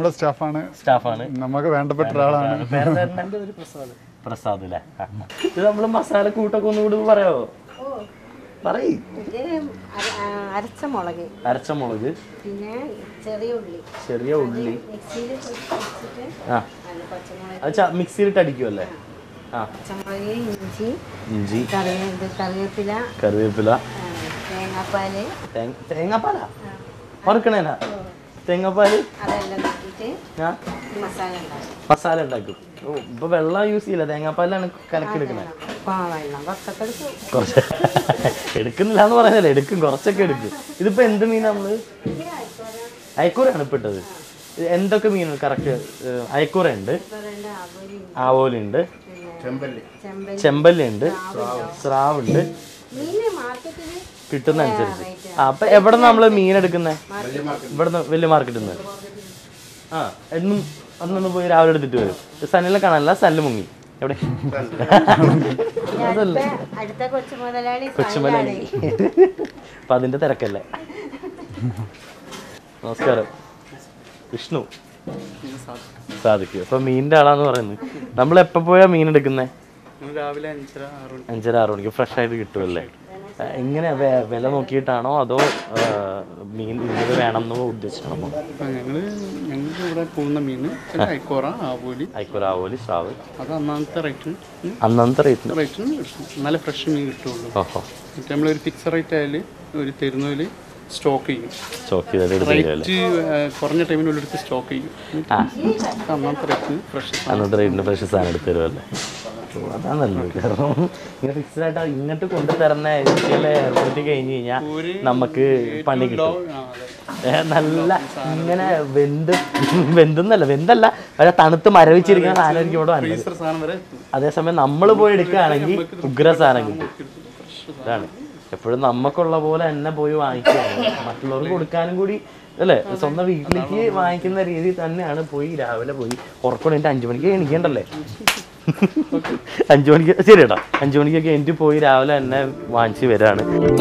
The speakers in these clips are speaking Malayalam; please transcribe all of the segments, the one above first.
നമ്മുടെ സ്റ്റാഫാണ് സ്റ്റാഫാണ് നമുക്ക് വേണ്ടപ്പെട്ട ഒരാളാണ് പ്രസാദ് അല്ലേ ആ. ഇത് നമ്മള് മസാല കൂട്ടൊക്കെ ഒന്നും കൂടി പറയാവോ പറയ് ഇത് അര- ആ, അരച്ച മുളക് അരച്ച മുളക് പിന്നെ ചെറിയ ഉള്ളി ചെറിയ ഉള്ളി മിക്സിയിൽ വെച്ചിട്ട് ആ അത് പച്ചമുളക് അത് ച- മിക്സിയിലിട്ട് അടിക്കുമല്ലേ ആ പച്ചമുളക് ഇഞ്ചി ഇഞ്ചി കറി ഇത് കറിവേപ്പില കറിവേപ്പില ആ, തേങ്ങാപ്പാല് തേങ്ങ തേങ്ങാപ്പാലാ വറുക്കണേനാ തേങ്ങാപ്പാല് അതെല്ലാം നോക്കിയിട്ട് ഞാൻ മസാല ഉണ്ടാക്കും മസാല ഉണ്ടാക്കും ഓ ഇപ്പൊ വെള്ളം യൂസ് ചെയ്യില്ല തേങ്ങാപ്പാലാണ് കലക്കിയെടുക്കണേ ആ വെള്ളം കുറച്ചൊക്കെ എടുക്കും കുറച്ച് എടുക്കുന്നില്ല എന്ന് പറയുന്നില്ല എടുക്കും കുറച്ചൊക്കെ എടുക്കും ഇതിപ്പോ എന്ത് മീനാ നമ്മള് അയക്കൂറയാണ് ഇപ്പൊ ഇട്ടത് ഇത് എന്തൊക്കെ മീൻ കറക്റ്റ് അയക്കൂറ ഉണ്ട് രണ്ട് ആവോലി ആവോലുണ്ട് ചെമ്പല്ലി ചെമ്പല്ലി ഉണ്ട് സ്രാവുണ്ട് മീന് മാർക്കറ്റിൽ കിട്ടുന്ന അനുസരിച്ച് ആ അപ്പൊ എവിടെ നമ്മള് മീൻ എടുക്കുന്നേ ഇവിടുന്ന് വലിയ മാർക്കറ്റിൽ നിന്ന് ആ എന്നും അന്നൊന്ന് പോയി രാവിലെ എടുത്തിട്ട് വരും സന്നിലെ കാണാനല്ല സല്ല് മുങ്ങി എവിടെ അടുത്ത അടുത്ത കൊച്ചു മുതലാളി കൊച്ചുമലി അപ്പൊ അതിന്റെ തിരക്കല്ലേ നമസ്കാരം വിഷ്ണു സാധിക്കും അപ്പൊ മീനിന്റെ ആളാന്ന് പറയുന്നത് നമ്മൾ എപ്പോ പോയാ മീൻ എടുക്കുന്നേ രാവിലെ അഞ്ചര ആറ് അഞ്ചര ആറ് മണിക്ക് ഫ്രഷ് ആയിട്ട് കിട്ടുമല്ലേ ആ, എങ്ങനെ വെ- വില നോക്കിയിട്ടാണോ അതോ ആ, മീൻ ഇന്നത് വേണം എന്ന് ഉദ്ദേശിക്കണമോ ഞങ്ങള് ഞങ്ങൾക്ക് ഇവിടെ പോകുന്ന മീൻ ഐക്കോറ ആവോലി ആയിക്കോട്ടെ ആവോലി സ്രാവ് അത് അന്നാമത്തെ റേറ്റിന് അന്നത്തെ റേറ്റിന് റേറ്റിന് കിട്ടും നല്ല ഫ്രഷ് മീൻ കിട്ടുള്ളൂ ഓഹോ എന്നിട്ട് നമ്മളൊരു ഫിക്സ് റേറ്റ് ആയാൽ ഒരു തരുന്നതിൽ സ്റ്റോക്ക് ചെയ്യും ചോക്ക് ചെയ്തിട്ട് എടുത്തില്ലേ റേറ്റ് കുറഞ്ഞ ടൈമിനുള്ളിടത്ത് സ്റ്റോക്ക് ചെയ്യും എന്നിട്ട് ആ അന്നാമത്തെ റേറ്റിന് ഫ്രഷ് അന്നത്തെ റേറ്റിന് ഫ്രഷ് സാധനം എടുത്ത് തരുമല്ലേ ഓ, അതാ നല്ലത് കാരണം ഇങ്ങനെ ഫിക്സ്ഡ് ആയിട്ട് ഇങ്ങോട്ട് കൊണ്ടുതരുന്ന ഏജൻസികളെ ഏർപ്പെടുത്തി കഴിഞ്ഞ് കഴിഞ്ഞാൽ നമുക്ക് പണി കിട്ടും ഏ, നല്ല ഇങ്ങനെ വെന്ത് വെന്തെന്നല്ല വെന്തല്ല പക്ഷെ തണുത്ത് മരവിച്ചിരിക്കുന്ന സാധനം എനിക്ക് ഇവിടെ വന്നത് ഫ്രീസർ സാധനം വരെ എത്തും. അതേസമയം നമ്മൾ പോയി എടുക്കുകയാണെങ്കിൽ ഉഗ്ര സാധനം കിട്ടും അതാണ് എപ്പോഴും നമുക്കുള്ള പോലെ തന്നെ പോയി വാങ്ങിക്കുകയാണ് മറ്റുള്ളവർക്ക് കൊടുക്കാനും കൂടി അല്ലേ സ്വന്തം വീട്ടിലേക്ക് വാങ്ങിക്കുന്ന രീതി തന്നെയാണ് പോയി രാവിലെ പോയി ഉറക്കം എൻ്റെ അഞ്ചു മണിക്ക് എണീക്കണ്ടല്ലേ അഞ്ചു മണിക്ക് ശരി കേട്ടോ അഞ്ചു മണിക്കൊക്കെ എനിക്ക് പോയി രാവിലെ തന്നെ വാങ്ങിച്ച് വരാണ്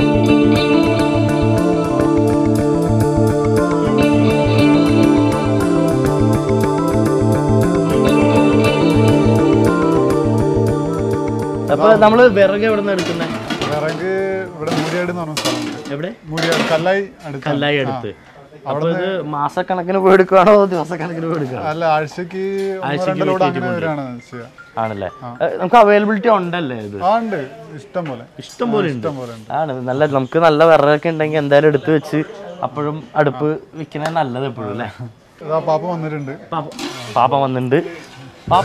അപ്പൊ നമ്മള് വിറക് എവിടെ നിന്ന് എടുക്കുന്നത് വിറക് ഇവിടെ മൂരിയാട് എന്ന് പറഞ്ഞ സ്ഥലമുണ്ട് എവിടെ മൂരിയാട് കല്ലായി അടുത്ത് കല്ലായി അടുത്ത് അപ്പൊ ഇത് മാസക്കണക്കിന് പോയി എടുക്കുകയാണോ ദിവസക്കണക്കിന് പോയി എടുക്കുകയാണോ അല്ല ആഴ്ചക്ക് ഒന്നോ രണ്ടോ ലോഡ് അങ്ങനെ വരാണ് ചെയ്യുക ആണല്ലേ ഏ, നമുക്ക് അവൈലബിലിറ്റി ഉണ്ടല്ലേ ഇത് ആ ഉണ്ട് ഇഷ്ടം പോലെ ഇഷ്ടം പോലെ ഉണ്ട് ഇഷ്ടം പോലെ ഉണ്ട് ആണ് നല്ല നമുക്ക് നല്ല വിറകൊക്കെ ഉണ്ടെങ്കിൽ എന്തായാലും എടുത്ത് വെച്ച് അപ്പോഴും അടുപ്പ് വെക്കണേ നല്ലത് എപ്പോഴും അല്ലേ ഇതാ പാപ്പ വന്നിട്ടുണ്ട് പാപ്പ പാപ്പ വന്നിട്ടുണ്ട് പാപ്പ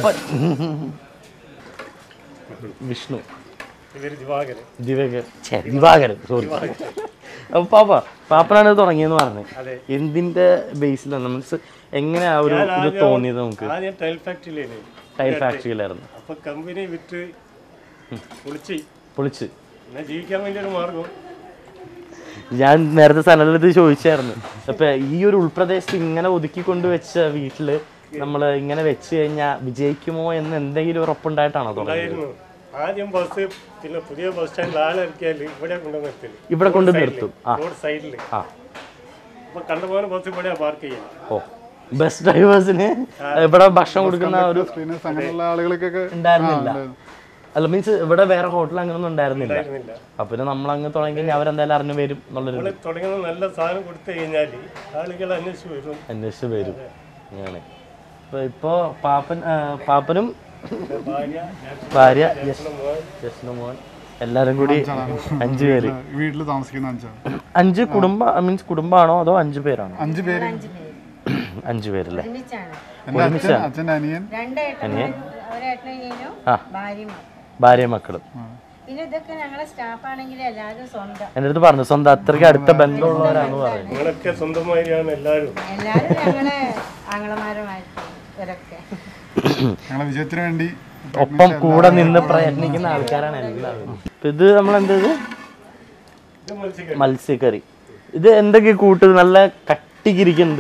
വിഷ്ണു ദിവാകരൻ ഛെ, ദിവാകരൻ സോറി അപ്പൊ പാപ്പ പാപ്പനാണ് ഇത് തുടങ്ങിയെന്ന് പറഞ്ഞത് എന്തിന്റെ ബേസിലാണ് മീൻസ് എങ്ങനെയാ ഒരു ഇത് തോന്നിയത് നമുക്ക് ആദ്യം ടൈൽ ഫാക്ടറിയിലേന് ടൈൽ ഫാക്ടറിയിലായിരുന്നു അപ്പൊ കമ്പനി വിറ്റ് പൊളിച്ച് പൊളിച്ച് പിന്നെ ജീവിക്കാൻ വേണ്ടി ഒരു മാർഗം ഞാൻ നേരത്തെ സനലിത് ചോദിച്ചായിരുന്നു അപ്പൊ ഈ ഒരു ഉൾപ്രദേശത്ത് ഇങ്ങനെ ഒതുക്കി കൊണ്ടുവച്ച വീട്ടില് നമ്മൾ ഇങ്ങനെ വെച്ച് കഴിഞ്ഞാൽ വിജയിക്കുമോ എന്ന് എന്തെങ്കിലും ഉറപ്പുണ്ടായിട്ടാണോ തുടങ്ങിയത് ആയിരുന്നു ആദ്യം ബസ് പിന്നെ പുതിയ ബസ് സ്റ്റാൻഡിൽ ആളിറക്കിയാൽ ഇവിടെ കൊണ്ടു നിർത്തല് ഇവിടെ കൊണ്ട് നിർത്തും ആ റോഡ് സൈഡിൽ ആ അപ്പൊ കണ്ടുപോകുന്ന ബസ് ഇവിടെ പാർക്ക് ചെയ്യാം ഓ ബസ് ഡ്രൈവേഴ്സിന് ഇവിടെ ഭക്ഷണം കൊടുക്കുന്ന ഒരു പിന്നെ അങ്ങനെയുള്ള ആളുകൾക്കൊക്കെ ഉണ്ടായിരുന്നില്ല അല്ല മീൻസ് ഇവിടെ വേറെ ഹോട്ടൽ അങ്ങനൊന്നും ഉണ്ടായിരുന്നില്ല ഇരുന്നില്ല അപ്പൊ പിന്നെ നമ്മൾ അങ്ങ് തുടങ്ങി കഴിഞ്ഞാൽ അവരെന്തായാലും അറിഞ്ഞു വരും എന്നുള്ളൊരു നമ്മള് തുടങ്ങുന്ന നല്ല സാധനം കൊടുത്തു കഴിഞ്ഞാൽ ആളുകൾ അന്വേഷിച്ച് വരും അന്വേഷിച്ച് വരും അങ്ങനെ അപ്പൊ ഇപ്പോ പാപ്പൻ ആ, പാപ്പനും ഭാര്യ ഭാര്യ യശ്- യശ്ന മോൻ എല്ലാരും കൂടി അഞ്ചു പേര് വീട്ടിൽ താമസിക്കുന്ന അഞ്ചാണ് അഞ്ച് കുടുംബ മീൻസ് കുടുംബാണോ അതോ അഞ്ചു പേരാണോ അഞ്ച് പേര് അഞ്ചു പേരല്ലേ ഒരുമിച്ചാണ് എന്റെ അച്ഛൻ അച്ഛൻ്റെ അനിയൻ രണ്ട് ഏട്ടനും ഒരേട്ടനും ആ. ഭാര്യയും ഭാര്യയും മക്കളും പിന്നെ ഇതൊക്കെ ഞങ്ങളെ സ്റ്റാഫാണെങ്കിൽ എല്ലാവരും സ്വന്തം എൻ്റെ അടുത്ത് പറഞ്ഞു സ്വന്തം അത്രയ്ക്ക് അടുത്ത ബന്ധമുള്ളവരാന്ന് പറയുന്നത് നിങ്ങളൊക്കെ സ്വന്തമായാണ് എല്ലാവരും എല്ലാവരും ഞങ്ങളെ ആങ്ങളമാരുമായിട്ട് ഇവരൊക്കെ ഞങ്ങളെ വിജയത്തിന് വേണ്ടി ഒപ്പം കൂടെ നിന്ന് പ്രയത്നിക്കുന്ന ആൾക്കാരാണ് എല്ലാവരും ഇപ്പൊ ഇത് നമ്മൾ എന്ത് ചെയ്തു ഇത് മത്സ്യക്കറി മത്സ്യക്കറി ഇത് എന്തൊക്കെ കൂട്ട് നല്ല കട്ടിക്കിരിക്കുന്നുണ്ട്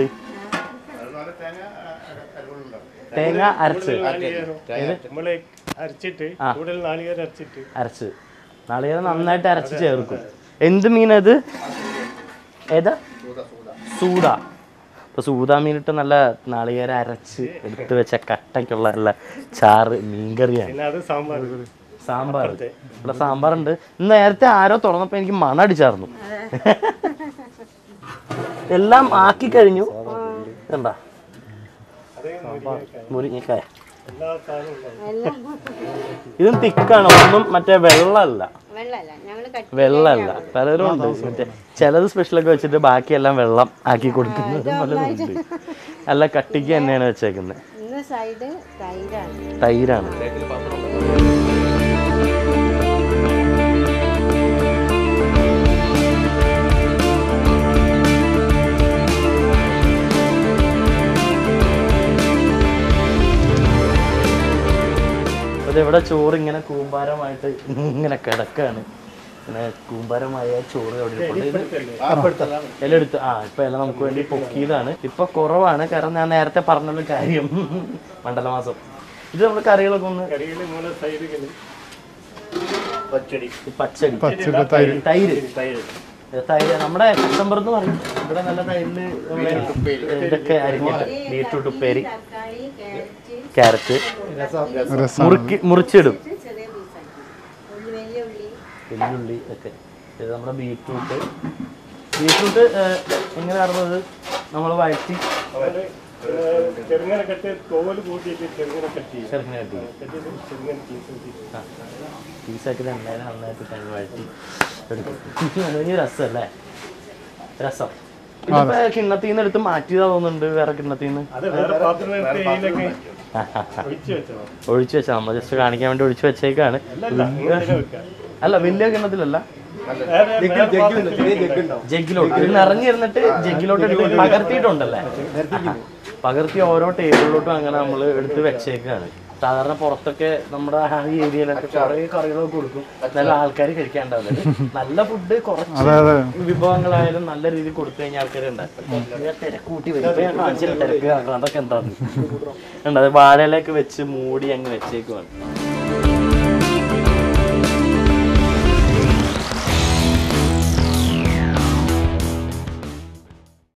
തേങ്ങ അരച്ച് നമ്മളെ അരച്ചിട്ട് കൂടുതൽ നാളികേരം അരച്ചിട്ട് അരച്ച് നാളികേരം നന്നായിട്ട് അരച്ച് ചേർക്കും എന്ത് മീനാ ഇത് ഏതാ സൂട ഇപ്പോൾ സൂതാമീനിട്ട് നല്ല നാളികേരം അരച്ച് എടുത്ത് വെച്ച കട്ടയ്ക്കുള്ള നല്ല ചാറ് മീൻകറിയാണ് പിന്നെ അത് സാമ്പാർ സാമ്പാർ ഇവിടെ സാമ്പാറുണ്ട് ഇന്ന് നേരത്തെ ആരോ തുറന്നപ്പോൾ എനിക്ക് മണം അടിച്ചായിരുന്നു എല്ലാം ആക്കി കഴിഞ്ഞു കണ്ടാ മുരിങ്ങക്കായ എല്ലാ സാധനവും ഉണ്ടാവും ഇതും തിക്കാണ് ഒന്നും മറ്റേ വെള്ളമല്ല വെള്ളമല്ല ഞങ്ങള് കട്ടി വെള്ളമല്ല പലരും ഉണ്ട് മറ്റേ ചിലത് സ്പെഷ്യലൊക്കെ വെച്ചിട്ട് ബാക്കിയെല്ലാം വെള്ളം ആക്കി കൊടുക്കുന്നത് പലരും ഉണ്ട് അല്ല കട്ടിക്ക് തന്നെയാണ് വെച്ചേക്കുന്നത് ഇന്ന് സൈഡ് തൈരാണ് തൈരാണ് അപ്പൊ ഇവിടെ ചോറ് ഇങ്ങനെ കൂമ്പാരമായിട്ട് ഇങ്ങനെ കിടക്കാണ് ഇങ്ങനെ കൂമ്പാരമായ ചോറ് അവിടെ ഇരിപ്പുണ്ട്. ഇത് ഇല എടുത്ത് ആ ഇപ്പൊ ഇല നമുക്ക് വേണ്ടി പൊക്കിയതാണ് ഇപ്പൊ കുറവാണ് കാരണം ഞാൻ നേരത്തെ പറഞ്ഞൊരു കാര്യം മണ്ഡലമാസം ഇത് നമ്മൾ കറികളൊക്കെ ഒന്ന് കറികൾ മൂന്ന് സൈഡുകൾ പച്ചടി ഈ പച്ചടി തൈര് തൈര് തൈര് നമ്മുടെ കസ്റ്റംബർ എന്ന് പറയും ഇവിടെ നല്ല തൈരില് ഇതൊക്കെ അരിഞ്ഞിട്ട് ബീട്രൂട്ട് ഉപ്പേരി തക്കാളി ക്യാരറ്റ് ക്യാരറ്റ് മുറുക്കി മുറിച്ചിടും ചെറിയ പീസാക്കി ഉള്ളി വലിയ ഉള്ളി വെല്ലുള്ളി ഒക്കെ ഇത് നമ്മുടെ ബീട്രൂട്ട് ബീട്രൂട്ട് എങ്ങനെ അറിഞ്ഞത് നമ്മൾ വഴറ്റി അവര് ചെറുങ്ങനെ കെട്ടി തോല് കൂട്ടിയിട്ട് ചെറുങ്ങനെ കെട്ടി ചെയ്യും. ചെറുങ്ങനെ കട്ടി കെട്ടിയിട്ട് ചെറുങ്ങനെ പീസ് കൂട്ടി പീസാക്കി എണ്ണയിൽ നന്നായിട്ട് തന്നെ വഴറ്റി എടുക്കും അതിന് രസമല്ലേ രസം ഇതിപ്പോ കിണ്ണത്തിൽ നിന്ന് എടുത്ത് മാറ്റിയതാ തോന്നുന്നുണ്ട് വേറെ കിണ്ണത്തിൽ നിന്ന് അത് വേറെ പാത്രം എടുത്ത് ഇതിലൊക്കെ ഒഴിച്ച് വെച്ചോ ഒഴിച്ചു വെച്ചാൽ നമ്മൾ ജസ്റ്റ് കാണിക്കാൻ വേണ്ടി ഒഴിച്ചു വെച്ചേക്കാണ് അല്ലല്ല ഇങ്ങനെ വെക്കാം അല്ല വലിയ കിണ്ണത്തിലല്ല വേറെ വേറെ പാത്രത്തിലേക്ക് ഉണ്ടാവും. ജഗ്ഗിലോട്ട് ഇത് നിറഞ്ഞിരുന്നിട്ട് ജഗ്ഗിലോട്ട് എടുത്ത് പകർത്തിയിട്ടുണ്ടല്ലേ പകർത്തി ഓരോ ടേബിളിലോട്ടും അങ്ങനെ നമ്മൾ എടുത്ത് വെച്ചേക്കാണ് സാധാരണ പുറത്തൊക്കെ നമ്മുടെ ആ ഈ ഏരിയയിലൊക്കെ കുറേ കറികളൊക്കെ കൊടുക്കും നല്ല ആൾക്കാർ കഴിക്കാണ്ടാവില്ല നല്ല ഫുഡ് കുറച്ച് വിഭവങ്ങളായാലും നല്ല രീതിയിൽ കൊടുത്തു കഴിഞ്ഞാൽ ആൾക്കാർ ഉണ്ടാക്കും തിരക്ക് കൂട്ടി വരും ഇപ്പൊ ഞാൻ കാണിച്ചില്ല തിരക്ക് കാരണം അതൊക്കെ എന്താണ് ഉണ്ട് അത് വാഴയിലേക്ക് വെച്ച് മൂടി അങ്ങ് വെച്ചേക്കുവാണ്